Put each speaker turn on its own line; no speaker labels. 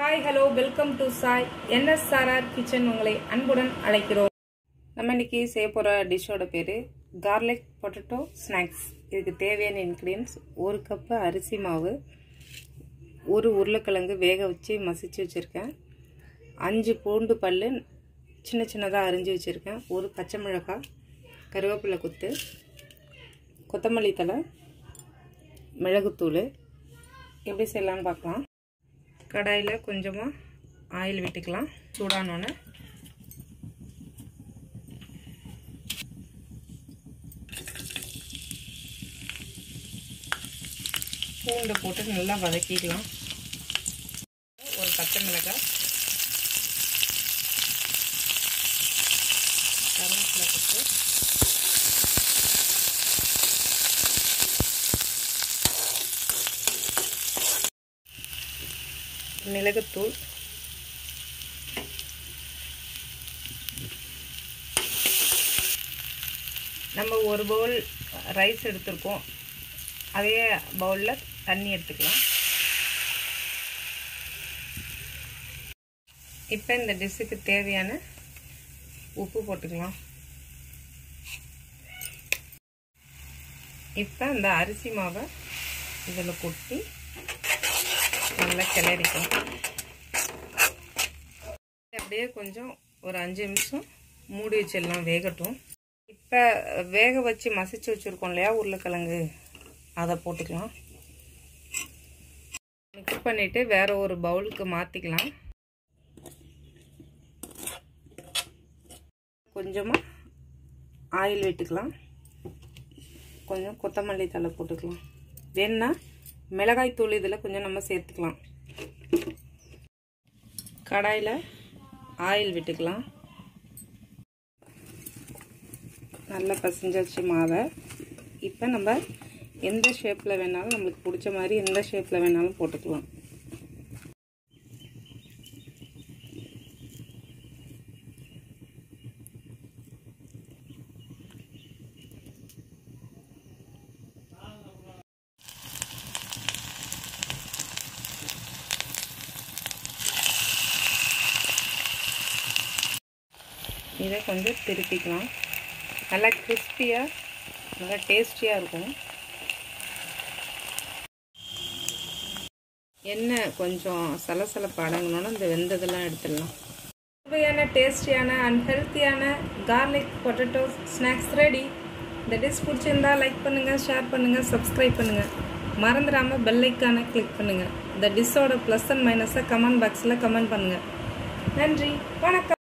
hi hello welcome to Sai NSRR kitchen உங்களை அன்புடன் அழைக்கிறோம் நம்ம இன்னைக்கு செய்ய போகிற டிஷ்ஷோட பேர் கார்லிக் பொட்டேட்டோ ஸ்நாக்ஸ் இதுக்கு தேவையான இன்க்ரீடியன்ஸ் ஒரு கப்பு அரிசி மாவு ஒரு உருளைக்கிழங்கு வேக வச்சு மசிச்சு வச்சுருக்கேன் அஞ்சு பூண்டு பல் சின்ன சின்னதாக அரிஞ்சு வச்சுருக்கேன் ஒரு பச்சை மிளகாய் கருவேப்பிலை குத்து கொத்தமல்லி தலை மிளகுத்தூள் எப்படி செய்யலான்னு பார்க்கலாம் கடாயில் கொஞ்சமாக ஆயில் விட்டுக்கலாம் சூடானோன்னு பூண்டை போட்டு நல்லா வதக்கிக்கலாம் ஒரு பச்சை மிளகாய் கருவேப்பிலை போட்டு மிளகுத்தூள் நம்ம ஒரு பவுல் ரைஸ் எடுத்திருக்கோம் அதே பவுலில் தண்ணி எடுத்துக்கலாம் இப்போ இந்த டிஷ்ஷுக்கு தேவையான உப்பு போட்டுக்கலாம் இப்போ இந்த அரிசி மாவை இதில் கொட்டி நல்லா கிளறிக்கும் அப்படியே கொஞ்சம் ஒரு அஞ்சு நிமிஷம் மூடி வச்சிடலாம் வேகட்டும் இப்போ வேக வச்சு மசிச்சு வச்சுருக்கோம் இல்லையா உருளைக்கிழங்கு அதை போட்டுக்கலாம் மிக்ஸ் பண்ணிவிட்டு வேற ஒரு பவுலுக்கு மாற்றிக்கலாம் கொஞ்சமாக ஆயில் விட்டுக்கலாம் கொஞ்சம் கொத்தமல்லி தலை போட்டுக்கலாம் வேணுன்னா மிளகாய் தூள் இதில் கொஞ்சம் நம்ம சேர்த்துக்கலாம் கடாயில் ஆயில் விட்டுக்கலாம் நல்லா பசஞ்சாச்சு மாவை இப்போ நம்ம எந்த ஷேப்பில் வேணாலும் நம்மளுக்கு பிடிச்ச மாதிரி எந்த ஷேப்பில் வேணாலும் போட்டுக்கலாம் இதை கொஞ்சம் திருப்பிக்கலாம் நல்லா கிறிஸ்பியாக நல்லா டேஸ்டியாக இருக்கும் எண்ணெய் கொஞ்சம் சலசலப்பு அடங்கணும்னா இந்த வெந்ததெல்லாம் எடுத்துடலாம் சுவையான டேஸ்டியான அண்ட் ஹெல்த்தியான கார்லிக் பொட்டேட்டோ ஸ்நாக்ஸ் ரெடி இந்த டிஷ் பிடிச்சிருந்தா லைக் பண்ணுங்கள் ஷேர் பண்ணுங்கள் சப்ஸ்கிரைப் பண்ணுங்கள் மறந்துடாமல் பெல்லைக்கான கிளிக் பண்ணுங்கள் இந்த டிஷ்ஷோட ப்ளஸ் அண்ட் மைனஸை கமெண்ட் பாக்ஸில் கமெண்ட் பண்ணுங்கள் நன்றி வணக்கம்